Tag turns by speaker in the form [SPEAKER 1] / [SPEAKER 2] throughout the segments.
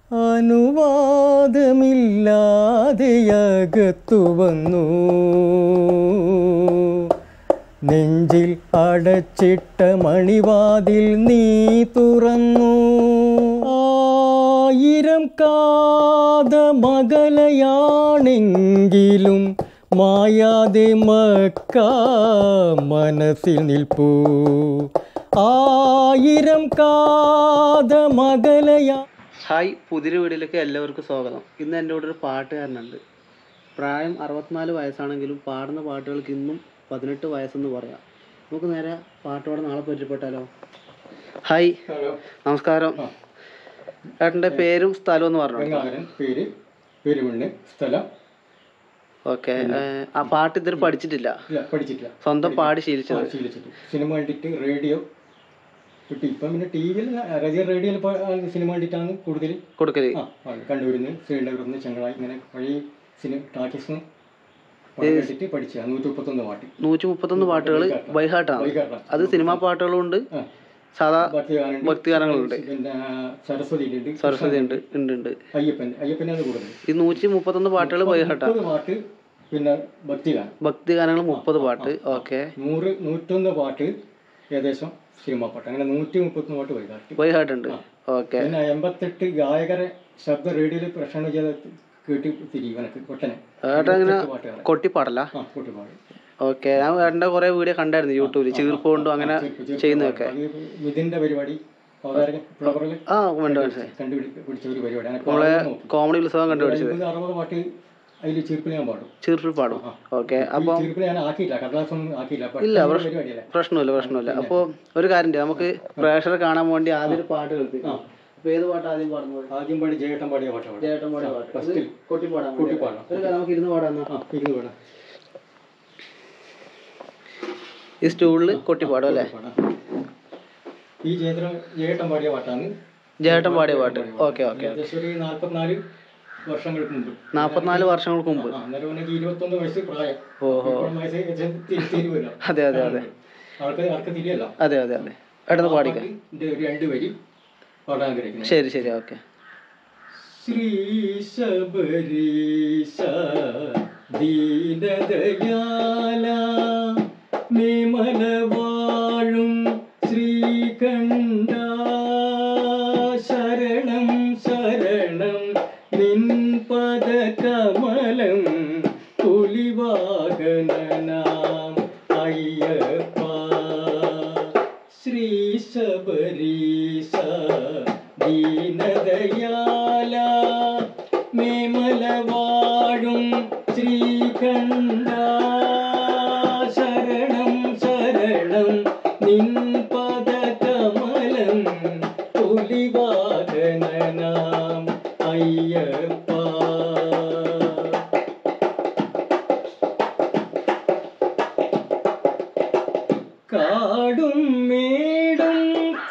[SPEAKER 1] അനുവാദമില്ലാതെയകത്തു വന്നു നെഞ്ചിൽ അടച്ചിട്ട മണിവാതിൽ നീ തുറന്നു ആയിരം കാത മകലയാണെങ്കിലും മായാതെ മക്ക മനസ്സിൽ നിൽപ്പൂ ആയിരം കാത മകലയാ
[SPEAKER 2] ഹായ് പുതിയൊരു വീഡിയോയിലേക്ക് എല്ലാവർക്കും സ്വാഗതം ഇന്ന് എൻ്റെ കൂടെ ഒരു പാട്ടുകാരനുണ്ട് പ്രായം അറുപത്തിനാല് വയസ്സാണെങ്കിലും പാടുന്ന പാട്ടുകൾക്ക് ഇന്നും പതിനെട്ട് വയസ്സെന്ന് പറയാം നമുക്ക് നേരെ പാട്ട് പാടുന്ന ആളെ പരിചയപ്പെട്ടാലോ ഹായ് നമസ്കാരം ഏട്ടൻ്റെ പേരും സ്ഥലവും എന്ന് പറഞ്ഞു
[SPEAKER 1] ഗംഗാധരൻ പേര് പെരുമണ്ണ് സ്ഥലം
[SPEAKER 2] ഓക്കെ ആ പാട്ട് ഇതുവരെ പഠിച്ചിട്ടില്ല
[SPEAKER 1] ഇല്ല പഠിച്ചിട്ടില്ല
[SPEAKER 2] സ്വന്തം പാടി ശീലിച്ചത്
[SPEAKER 1] ശീലിച്ചിട്ട് സിനിമ കണ്ടിട്ട് റേഡിയോ കിട്ടി ഇപ്പം പിന്നെ ടി വിയിൽ റേഡിയോയിൽ സിനിമ കണ്ടിട്ടാണ് കൂടുതൽ
[SPEAKER 2] കൊടുക്കല്
[SPEAKER 1] ആ ആ, കണ്ടുവരുന്നത് ശ്രീനഗറിൽ ചെങ്ങളായി ഇങ്ങനെ വഴി സിനിമ ടാക്കീസ് കണ്ടിട്ട് പഠിച്ച നൂറ്റി മുപ്പത്തൊന്ന് പാട്ട്
[SPEAKER 2] നൂറ്റി മുപ്പത്തൊന്ന് പാട്ടുകൾ ബൈഹാട്ടാണ്
[SPEAKER 1] വൈകാട്ടാണ്
[SPEAKER 2] അത് സിനിമാ പാട്ടുകളും ഉണ്ട്
[SPEAKER 1] ആ
[SPEAKER 2] സാധാ
[SPEAKER 1] ഭക്തിഗാനുണ്ട്
[SPEAKER 2] ഭക്തിഗാനങ്ങളുണ്ട്
[SPEAKER 1] പിന്നെ സരസ്വതി ഉണ്ട്
[SPEAKER 2] സരസ്വതി ഉണ്ട് ഉണ്ട് ഉണ്ട്
[SPEAKER 1] അയ്യപ്പൻ അയ്യപ്പനാണ് കൂടുതൽ
[SPEAKER 2] ഈ നൂറ്റി മുപ്പത്തൊന്ന് പാട്ടുകൾ ബൈഹാട്ടാണ്
[SPEAKER 1] മുപ്പത് പാട്ട് പിന്നെ ഭക്തിഗാനം
[SPEAKER 2] ഭക്തിഗാനങ്ങൾ മുപ്പത് പാട്ട് ഓക്കെ
[SPEAKER 1] നൂറ് നൂറ്റൊന്ന് പാട്ട് ഏകദേശം സിനിമ പാട്ട് അങ്ങനെ നൂറ്റി മുപ്പത്തൊന്ന് പാട്ട് വൈകാട്ട്
[SPEAKER 2] ബൈഹാട്ട് ഉണ്ട് ഓക്കെ
[SPEAKER 1] പിന്നെ എൺപത്തെട്ട് ഗായകരെ ശബ്ദ റേഡിയോയിൽ പ്രക്ഷേപണം ചെയ്ത് കേട്ട് തിരിയും എനിക്ക് കൊട്ടനെ
[SPEAKER 2] ഏട്ടാ ഇങ്ങനെ
[SPEAKER 1] എൺപത്തെട്ട് പാട്ടുകാരെ
[SPEAKER 2] കൊട്ടിപ്പാടല്ല
[SPEAKER 1] ആ കൂട്ടിപ്പാട്
[SPEAKER 2] ഓക്കെ ഞാൻ ഏട്ടൻ്റെ കുറേ വീഡിയോ കണ്ടായിരുന്നു യൂട്യൂബിൽ ചീർപ്പ് കൊണ്ടും അങ്ങനെ ചെയ്യുന്നതൊക്കെ
[SPEAKER 1] അത് ഇതിന്റെ പരിപാടി അവതാരക ഫ്ലവറിൽ
[SPEAKER 2] ആ വേണ്ട മനസ്സിലായി
[SPEAKER 1] കണ്ടുപിടിച്ച പിടിച്ച ഒരു പരിപാടി എനിക്ക്
[SPEAKER 2] നമ്മളെ
[SPEAKER 1] പാടാൻ നോക്കി.
[SPEAKER 2] കോമഡി ഉത്സവം കണ്ടുപിടിച്ചത്
[SPEAKER 1] അമ്പത് അറുപത് പാട്ട് അതിൽ ചീർപ്പിൽ ഞാൻ പാടും
[SPEAKER 2] ചീർപ്പിൽ പാടും ഓക്കെ
[SPEAKER 1] ഈ
[SPEAKER 2] അപ്പോൾ
[SPEAKER 1] ചീർപ്പിൽ ഞാൻ ആക്കിയില്ല കടലാസൊന്നും ആക്കിയില്ല
[SPEAKER 2] ഇല്ല,
[SPEAKER 1] പെട്ടെന്ന് പരിപാടിയല്ലേ
[SPEAKER 2] പ്രശ്നമില്ല പ്രശ്നമില്ല അപ്പോൾ ഒരു കാര്യം ചെയ്യാം നമുക്ക് പ്രേക്ഷകരെ കാണാൻ വേണ്ടി ആദ്യം ഒരു പാട്ട് കേൾപ്പിക്കാം അപ്പോൾ ഏത് പാട്ട് ആദ്യം പാടുന്നത്
[SPEAKER 1] ആദ്യം പാടി ജയേട്ടൻ പാടിയ പാട്ട് പാടി
[SPEAKER 2] ചേട്ടൻ പാടിയ പാട്ട്
[SPEAKER 1] ഫസ്റ്റിൽ
[SPEAKER 2] കൊട്ടിപ്പാടാം
[SPEAKER 1] കൊട്ടിപ്പാടാം.
[SPEAKER 2] ഒരു കാര്യം നമുക്ക് ഇരുന്ന് പാടാം എന്നാ.
[SPEAKER 1] ആ ഇരുന്ന് പാടാം
[SPEAKER 2] ഈ സ്റ്റൂളിൽ കൊട്ടിപ്പാടും അല്ലേ
[SPEAKER 1] പാടാം. ഈ ജയേന്ദ്രൻ ജയേട്ടൻ പാടിയ പാട്ടാണ്
[SPEAKER 2] ജേട്ടൻ പാടിയ പാട്ട് ഓക്കെ ഓക്കെ
[SPEAKER 1] ഏകദേശം ഒരു നാൽപ്പത്തിനാല് വർഷങ്ങൾക്ക് മുമ്പ്
[SPEAKER 2] നാൽപ്പത്തിനാല് വർഷങ്ങൾക്ക് മുമ്പ്
[SPEAKER 1] ആ, അന്നേരം എനിക്ക് ഇരുപത്തൊന്ന് വയസ്സ് പ്രായം
[SPEAKER 2] ഓഹോ
[SPEAKER 1] ഇപ്പോഴും വയസ്സ് ഏകദേശം തി- തിരിയുമല്ലോ
[SPEAKER 2] അതെ അതെ അതെ
[SPEAKER 1] ആൾക്ക് ആർക്ക് തിരിയല്ല
[SPEAKER 2] അതെ അതെ അതെ എടുത്ത് പാടിക്കാം
[SPEAKER 1] ഇതിന്റെ ഒരു രണ്ട് വരി പാടാൻ ആഗ്രഹിക്കുന്നു
[SPEAKER 2] ശരി ശരി ഓക്കെ
[SPEAKER 1] ശ്രീ ശബരീശ ദീനദയാല നിമല വാഴും ശ്രീകണ്ഠ ശരണം ശരണം നിൻ പദകമലം പുലിവാഹനനാം അയ്യപ്പ ശ്രീ ശബരീശ ദീനദയാല മേമല വാഴും ശ്രീകണ്ഠ ശരണം ശരണം നിൻ പദകമലം പുലിവാഹനനാം അയ്യപ്പ കാടും മേടും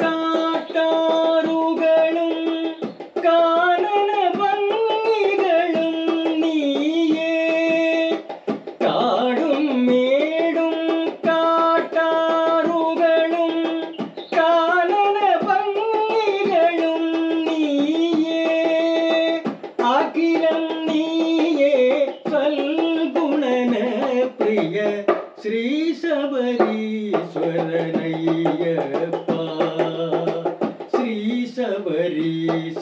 [SPEAKER 1] കാട്ടാറുകളും കാനന ഭംഗികളും നീയേ കാടും മേടും കാട്ടാറുകളും കാനന ഭംഗികളും നീയേ അഖിലം നീയേ സൽഗുണന പ്രിയ ശ്രീ ശബരീശ്വരനയ്യപ്പ ശ്രീ ശബരീശ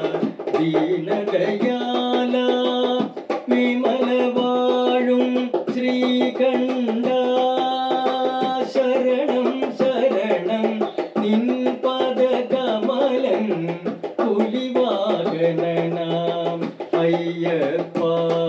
[SPEAKER 1] ദീനദയാല വിമല വാഴും ശ്രീകണ്ഠ ശരണം ശരണം നിൻ പദകമലം പുലിവാഹനനാം അയ്യപ്പ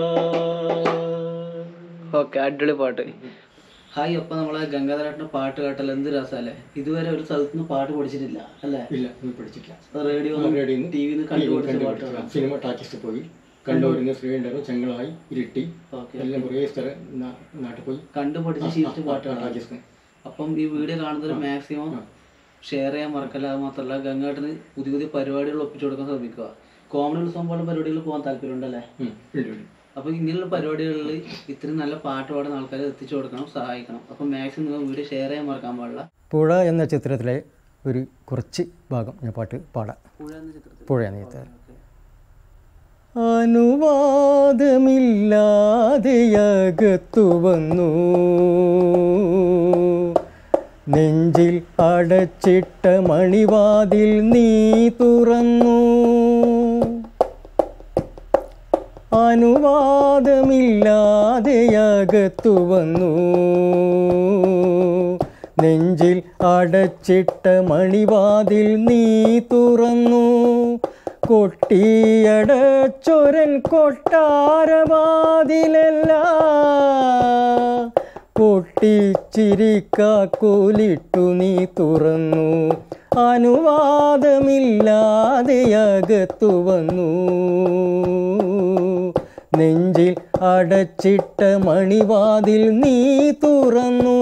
[SPEAKER 2] ഓക്കെ അടിപൊളി പാട്ട് ഹായ് അപ്പൊ നമ്മളെ ഗംഗാധരേട്ടൻ്റെ പാട്ട് കേട്ടല്ലോ എന്ത് രസമല്ലേ ഇതുവരെ ഒരു സ്ഥലത്ത് നിന്ന് പാട്ട് പഠിച്ചിട്ടില്ല അല്ലേ
[SPEAKER 1] ഇല്ല നീ പഠിച്ചിട്ടില്ല
[SPEAKER 2] റേഡിയോ
[SPEAKER 1] റേഡിയോന്ന്
[SPEAKER 2] ടി വിന്ന് കണ്ടുപിടിച്ച പാട്ടാണ്
[SPEAKER 1] സിനിമ ടാക്കിസ്റ്റ് പോയി കണ്ണൂരിന്ന് ശ്രീകണ്ഠനും ചെങ്ങളായി ഇരിട്ടി
[SPEAKER 2] ഓക്കെ
[SPEAKER 1] എല്ലാം കുറേ സ്ഥലം നാ- നാട്ടിൽ പോയി
[SPEAKER 2] കണ്ടുപഠിച്ച് ശീലിച്ച പാട്ടാണ്
[SPEAKER 1] ടാക്കിസ്റ്റ്
[SPEAKER 2] അപ്പം ഈ വീഡിയോ കാണുന്നവർ മാക്സിമം ഷെയർ ചെയ്യാൻ മറക്കല്ല അത് മാത്രമല്ല ഗംഗാട്ടിന് പുതിയ പുതിയ പരിപാടികൾ ഒപ്പിച്ചു കൊടുക്കാൻ ശ്രമിക്കുക കോമഡി ഉത്സവം പോലെ പരിപാടികൾ പോകാൻ താല്പര്യമുണ്ടല്ലേ അപ്പോൾ ഇങ്ങനെയുള്ള പരിപാടികളിൽ ഇത്രയും നല്ല പാട്ട് പാടുന്ന ആൾക്കാരെ എത്തിച്ചു കൊടുക്കണം സഹായിക്കണം അപ്പം മാക്സിമം നിങ്ങൾ വീഡിയോ ഷെയർ ചെയ്യാൻ മറക്കാൻ പാടില്ല
[SPEAKER 1] പുഴ എന്ന ചിത്രത്തിലെ ഒരു കുറച്ച് ഭാഗം ഞാൻ പാട്ട് പാടാം
[SPEAKER 2] പുഴ എന്ന ചിത്രത്തിൽ
[SPEAKER 1] പുഴ എന്ന ചിത്രത്തിൽ അനുവാദമില്ലാതെയകത്തു വന്നു നെഞ്ചിൽ അടച്ചിട്ട മണിവാതിൽ നീ തുറന്നു അനുവാദമില്ലാതെയകത്തു വന്നു നെഞ്ചിൽ അടച്ചിട്ട മണിവാതിൽ നീ തുറന്നു കൊട്ടിയടച്ചൊരൻ കൊട്ടാരവാതിലല്ല പൊട്ടിച്ചിരിക്കാക്കോലിട്ടു നീ തുറന്നു അനുവാദമില്ലാതെയകത്തു വന്നു നെഞ്ചിൽ അടച്ചിട്ട മണിവാതിൽ നീ തുറന്നു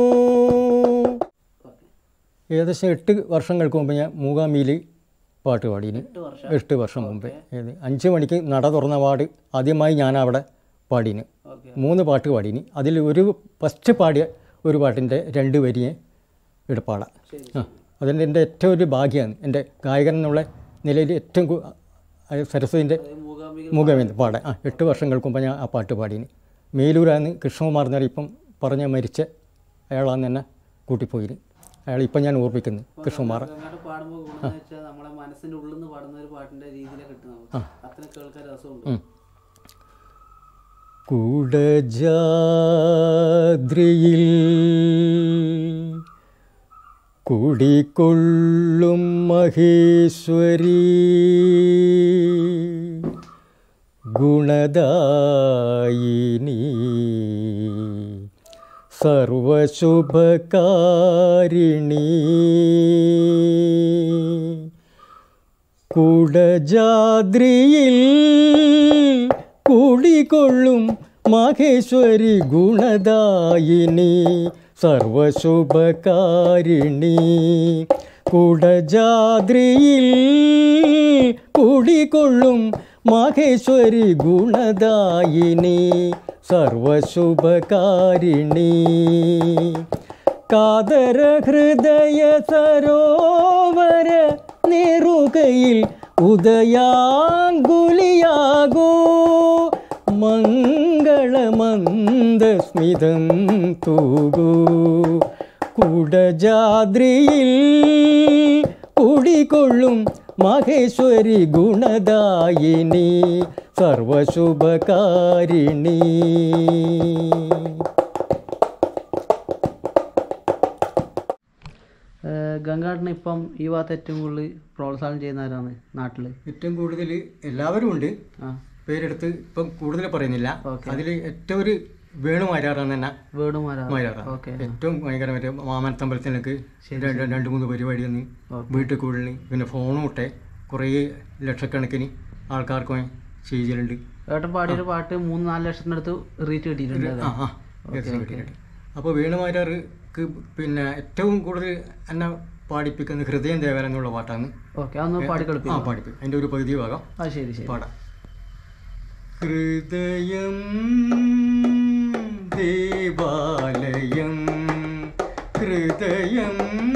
[SPEAKER 1] ഏകദേശം എട്ട് വർഷങ്ങൾക്ക് മുമ്പ് ഞാൻ മൂകാംബിയിൽ പാട്ട് പാടിയിന്
[SPEAKER 2] എട്ട് വർഷം
[SPEAKER 1] എട്ട് വർഷം മുമ്പേ ഏത് അഞ്ച് മണിക്ക് നട തുറന്ന പാട് ആദ്യമായി ഞാൻ അവിടെ പാടീന്
[SPEAKER 2] ഓക്കെ
[SPEAKER 1] മൂന്ന് പാട്ട് പാടീന് അതിൽ ഒരു ഫസ്റ്റ് പാടിയ ഒരു പാട്ടിൻ്റെ രണ്ട് വരിയെ ഇടപ്പാടാം
[SPEAKER 2] ശരി
[SPEAKER 1] ആ അതിൻ്റെ എൻ്റെ ഏറ്റവും ഒരു ഭാഗ്യമാണ് എൻ്റെ ഗായകൻ എന്നുള്ള നിലയിൽ ഏറ്റവും കു- ആ സരസ്വതിൻ്റെ
[SPEAKER 2] അതായത് മൂകാംബിക
[SPEAKER 1] മുഖമേന്ത് പാടാൻ ആ എട്ട് വർഷങ്ങൾക്ക് മുമ്പ് ഞാൻ ആ പാട്ട് പാടീന് മേലൂരാന്ന് കൃഷ്ണകുമാർ എന്നറിയ ഇപ്പം പറഞ്ഞ മരിച്ച അയാളാന്ന് എന്നെ കൂട്ടിപ്പോയിന് അയാൾ ഇപ്പം ഞാൻ ഓർമ്മിക്കുന്നു കൃഷ്ണകുമാർ
[SPEAKER 2] അങ്ങോട്ട് പാടുമ്പോൾ ഗുണമെന്ന് വെച്ചാൽ നമ്മളെ മനസ്സിന്റെ ഉള്ളിൽ നിന്ന് പാടുന്ന ഒരു പാട്ടിന്റെ രീതിയിലെ കിട്ടും നമുക്ക് അത്ര കേൾക്കാൻ രസമുണ്ട്
[SPEAKER 1] ഉം. കുടജാദ്രിയിൽ കുടികൊള്ളും മഹേശ്വരി ഗുണദായിനി സർവശുഭകാരിണി കുടജാദ്രിയിൽ കുടികൊള്ളും മഹേശ്വരി ഗുണദായിനി സർവശുഭകാരിണി കുടജാദ്രിയിൽ കുടികൊള്ളും മഹേശ്വരി ഗുണദായിനി സർവശുഭകാരിണി കാതര ഹൃദയ സരോവര നെറുകയിൽ ഉദയാങ്കുലിയാകൂ മംഗളമന്ദസ്മിതം തൂകൂ കുടജാദ്രിയിൽ കുടികൊള്ളും മഹേശ്വരി ഗുണദായിനി സർവശുഭകാരിണി
[SPEAKER 2] ഗംഗാട്ടിന് ഇപ്പം ഈ ഭാഗത്ത് ഏറ്റവും കൂടുതൽ പ്രോത്സാഹനം ചെയ്യുന്ന ആരാണ് നാട്ടിൽ
[SPEAKER 1] ഏറ്റവും കൂടുതൽ എല്ലാവരും ഉണ്ട്
[SPEAKER 2] ആ
[SPEAKER 1] പേരെടുത്ത് ഇപ്പം കൂടുതൽ പറയുന്നില്ല
[SPEAKER 2] ഓക്കെ.
[SPEAKER 1] അതിൽ ഏറ്റവും ഒരു വേണുമാരാറാണ് തന്നെ
[SPEAKER 2] വേണുമാരാ
[SPEAKER 1] മാരാറാണ്
[SPEAKER 2] ഓക്കെ
[SPEAKER 1] ഏറ്റവും ഭയങ്കരമായിട്ട് മാമനത്തമ്പലത്തിനൊക്കെ രണ്ട് രണ്ട് മൂന്ന് പരിപാടി ഒന്ന്
[SPEAKER 2] ഓക്കെ.
[SPEAKER 1] വീട്ടിൽ കൂടുതൽ പിന്നെ ഫോണും ഇട്ടെ കുറേ ലക്ഷക്കണക്കിന് ആൾക്കാർക്ക് വേണ്ടി ചെയ്തിട്ടുണ്ട്
[SPEAKER 2] ഏട്ടൻ പാടിയൊരു പാട്ട് മൂന്ന് നാല് ലക്ഷത്തിൻ്റെ അടുത്ത് റീച്ച് കിട്ടിയിട്ടുണ്ട് അല്ലേ?
[SPEAKER 1] ആ ആ തീർച്ചയായും കിട്ടിയിട്ടുണ്ട് അപ്പോൾ വേണുമാരാർക്ക് പിന്നെ ഏറ്റവും കൂടുതൽ എന്നെ പാടിപ്പിക്കുന്ന ഹൃദയം ദേവൻ എന്നുള്ള പാട്ടാണ്
[SPEAKER 2] ഓക്കെ അതൊന്ന് പാടി
[SPEAKER 1] ആ
[SPEAKER 2] കളിപ്പിക്കും
[SPEAKER 1] പാടിപ്പിക്കും അതിൻ്റെ ഒരു പകുതി ഭാഗം
[SPEAKER 2] ആ ശരി ശരി
[SPEAKER 1] പാടാം ഹൃദയം ദേവാലയം ഹൃദയം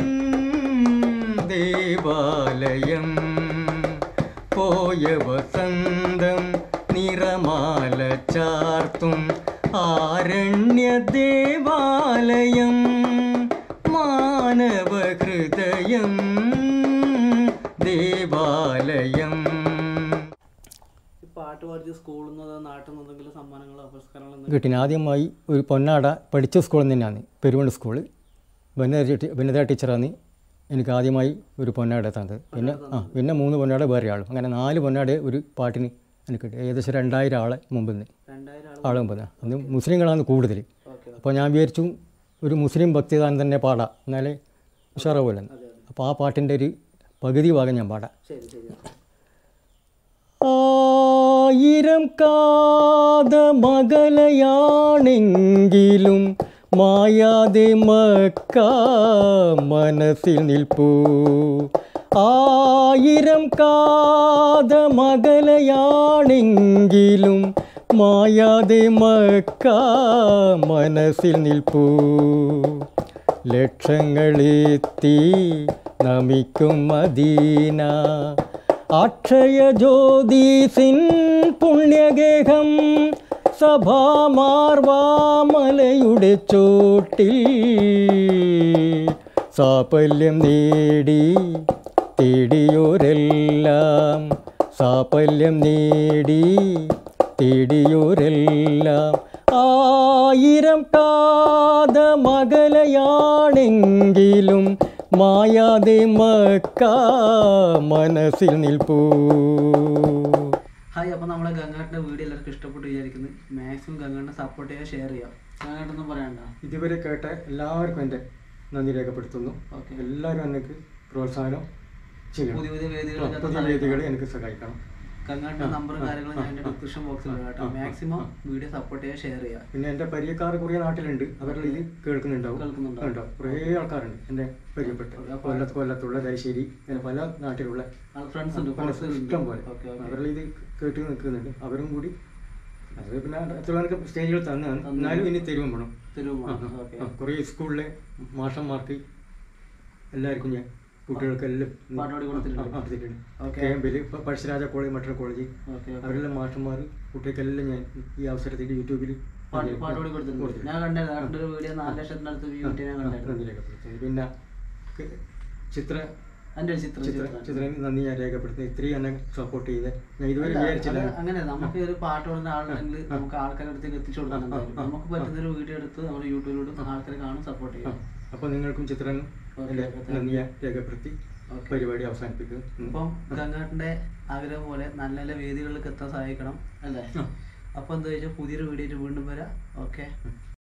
[SPEAKER 1] ദേവാലയം പോയ വസന്തം നിറമാല ചാർത്തും ആരണ്യ ദേവാലയം മാനവ ഹൃദയം ദേവാലയം
[SPEAKER 2] ഈ പാട്ട് പാടിച്ച് സ്കൂളിൽ നിന്ന് നാട്ടിൽ നിന്ന് എന്തെങ്കിലും സമ്മാനങ്ങളോ പുരസ്കാരങ്ങളോ
[SPEAKER 1] കിട്ടിന് ആദ്യമായി ഒരു പൊന്നാട പഠിച്ച സ്കൂളിൽ തന്നെയാണ് പെരുവണ്ട് സ്കൂള് വനിത ടീ- വനിതാ ടീച്ചറാണ് എനിക്ക് ആദ്യമായി ഒരു പൊന്നാട തന്നത് പിന്നെ ആ പിന്നെ മൂന്ന് പൊന്നാട വേറെ ആളും അങ്ങനെ നാല് പൊന്നാട ഒരു പാട്ടിന് എനിക്ക് കിട്ടി ഏകദേശം രണ്ടായിരം ആളെ മുമ്പിൽ നിന്ന്
[SPEAKER 2] രണ്ടായിരം ആൾ
[SPEAKER 1] ആളെ മുമ്പിൽ നിന്ന് അന്ന് മുസ്ലിങ്ങളാണ് കൂടുതൽ
[SPEAKER 2] ഓക്കെ
[SPEAKER 1] അപ്പോൾ ഞാൻ വിചാരിച്ചു ഒരു മുസ്ലിം ഭക്തിഗാനം തന്നെ പാടാം എന്നാലേ ഉഷാറാവുമല്ലോ അപ്പോൾ ആ പാട്ടിൻ്റെ ഒരു പകുതി ഭാഗം ഞാൻ പാടാം
[SPEAKER 2] ശരി ശരി
[SPEAKER 1] ആയിരം കാത മകലയാണെങ്കിലും മായാതെ മക്ക മനസ്സിൽ നിൽപ്പൂ ആയിരം കാത മകലയാണെങ്കിലും മായാതെ മക്ക മനസ്സിൽ നിൽപ്പൂ ലക്ഷങ്ങളെത്തി നമിക്കും മദീന അക്ഷയ ജ്യോതിസിൻ പുണ്യഗേഹം സഭാമാർവാമലയുടെ ചോട്ടിൽ സാഫല്യം നേടി തേടിയോരെല്ലാം സാഫല്യം നേടി തേടിയോരെല്ലാം ആയിരം കാത മകലയാണെങ്കിലും മായാതെ മക്ക മനസ്സിൽ നിൽപ്പൂ
[SPEAKER 2] ഹായ് അപ്പോൾ നമ്മളെ ഗംഗാട്ടിൻ്റെ വീഡിയോ എല്ലാവർക്കും ഇഷ്ടപ്പെട്ടു വിചാരിക്കുന്നു മാക്സിമം ഗംഗാട്ടിനെ സപ്പോർട്ട് ചെയ്യുക ഷെയർ ചെയ്യുക ഗംഗാട്ടൊന്നും പറയണ്ട
[SPEAKER 1] ഇതുവരെ കേട്ട എല്ലാവർക്കും എൻ്റെ നന്ദി രേഖപ്പെടുത്തുന്നു
[SPEAKER 2] ഓക്കെ
[SPEAKER 1] എല്ലാവരും എനിക്ക് പ്രോത്സാഹനം ചെയ്യണം
[SPEAKER 2] പുതിയ പുതിയ
[SPEAKER 1] ആ,
[SPEAKER 2] വേദികളിലൊക്കെ
[SPEAKER 1] പുതിയ വേദികളെ എനിക്ക് സഹായിക്കണം
[SPEAKER 2] ഗംഗാട്ടിൻ്റെ നമ്പറും കാര്യങ്ങളും ഞാൻ എൻ്റെ ഡിസ്ക്രിപ്ഷൻ ബോക്സിൽ ഇടാം കേട്ടോ മാക്സിമം വീഡിയോ സപ്പോർട്ട് ചെയ്യുക ഷെയർ ചെയ്യുക
[SPEAKER 1] പിന്നെ എൻ്റെ പരിചയക്കാർ കുറേ നാട്ടിലുണ്ട് അവരുടെ ഇത് കേൾക്കുന്നുണ്ടാവും
[SPEAKER 2] കേൾക്കുന്നുണ്ടാവും.
[SPEAKER 1] ഉണ്ടോ കുറേ ആൾക്കാരുണ്ട് എൻ്റെ പരിചയപ്പെട്ട കൊല്ലത്ത് കൊല്ലത്തുള്ള തലശ്ശേരി അങ്ങനെ പല നാട്ടിലുള്ള
[SPEAKER 2] ഫ്രണ്ട്സ് ഉണ്ട്
[SPEAKER 1] പല
[SPEAKER 2] ഫ്രണ്ട്സ്
[SPEAKER 1] ഇഷ്ടം പോലെ
[SPEAKER 2] ഓക്കെ ഓക്കെ
[SPEAKER 1] അവരുടെ ഇത് കേട്ട് നിൽക്കുന്നുണ്ട് അവരും കൂടി അത് പിന്നെ എത്ര സ്റ്റേജുകൾ തന്നാണ് എന്നാലും ഇനി തരുവും വേണം
[SPEAKER 2] തിരുവമ്മ
[SPEAKER 1] ആ, ആ,
[SPEAKER 2] ഓക്കെ
[SPEAKER 1] ആ, കുറേ സ്കൂളിലെ മാഷന്മാർക്ക് എല്ലാവർക്കും ഞാൻ കുട്ടികൾക്കെല്ലാം
[SPEAKER 2] പാട്ടുപാടി കൊടുത്തിട്ടുണ്ട്.
[SPEAKER 1] കൊടുത്തിട്ടുണ്ട്
[SPEAKER 2] ഓക്കെ.
[SPEAKER 1] ക്യാമ്പിൽ ഇപ്പോൾ പഴശ്ശിരാജ കോളേജ് മറ്റൊരു കോളേജ്
[SPEAKER 2] ഓക്കെ ഓക്കെ
[SPEAKER 1] അവരെല്ലാം മാഷന്മാർ കുട്ടികൾക്കെല്ലാം ഞാൻ ഈ അവസരത്തിൽ യൂട്യൂബിൽ
[SPEAKER 2] പാട്ട് പാട്ടുപാടി കൊടുത്തിട്ടുണ്ട് ഞാൻ കണ്ടായിരുന്നു നാട്ടിൻ്റെ ഒരു വീഡിയോ നാല് ലക്ഷത്തിൻ്റെ അടുത്ത് വ്യൂ കിട്ടി ഞാൻ കണ്ടായിരുന്നു
[SPEAKER 1] നന്ദി രേഖപ്പെടുത്തി പിന്നെ ക- ചിത്ര
[SPEAKER 2] എൻ്റെ ഒരു ചിത്രം
[SPEAKER 1] ചിത്ര
[SPEAKER 2] ചിത്രം
[SPEAKER 1] ചിത്രന് നന്ദി ഞാൻ രേഖപ്പെടുത്തി ഇത്രയും എന്നെ സപ്പോർട്ട് ചെയ്ത് ഞാൻ ഇതുവരെ
[SPEAKER 2] അല്ല,
[SPEAKER 1] വിചാരിച്ചില്ല
[SPEAKER 2] അത് അങ്ങനെ നമുക്ക് ഒരു പാട്ട് പാടുന്ന ആളുണ്ടെങ്കിൽ നമുക്ക് ആൾക്കാരുടെ അടുത്തേക്ക് എത്തിച്ചു കൊടുക്കണം എന്തായാലും. നമുക്ക് പറ്റുന്ന ഒരു വീഡിയോ എടുത്ത് നമ്മൾ യൂട്യൂബിലൂടെ ആൾക്കാരെ കാണും സപ്പോർട്ട് ചെയ്യും
[SPEAKER 1] അപ്പോൾ നിങ്ങൾക്കും ചിത്രനും
[SPEAKER 2] ഓക്കെ,
[SPEAKER 1] എൻ്റെ
[SPEAKER 2] ഓക്കെ,
[SPEAKER 1] നന്ദി ഞാൻ രേഖപ്പെടുത്തി
[SPEAKER 2] ഓക്കെ.
[SPEAKER 1] പരിപാടി അവസാനിപ്പിക്കുന്നു ഉം.
[SPEAKER 2] അപ്പം ഗംഗാട്ടിന്റെ ആഗ്രഹം പോലെ നല്ല നല്ല വേദികളിലേക്ക് എത്താൻ സഹായിക്കണം അല്ലേ
[SPEAKER 1] ആ.
[SPEAKER 2] അപ്പോൾ എന്താ വെച്ചാൽ പുതിയൊരു വീഡിയോ വീണ്ടും വരാം ഓക്കെ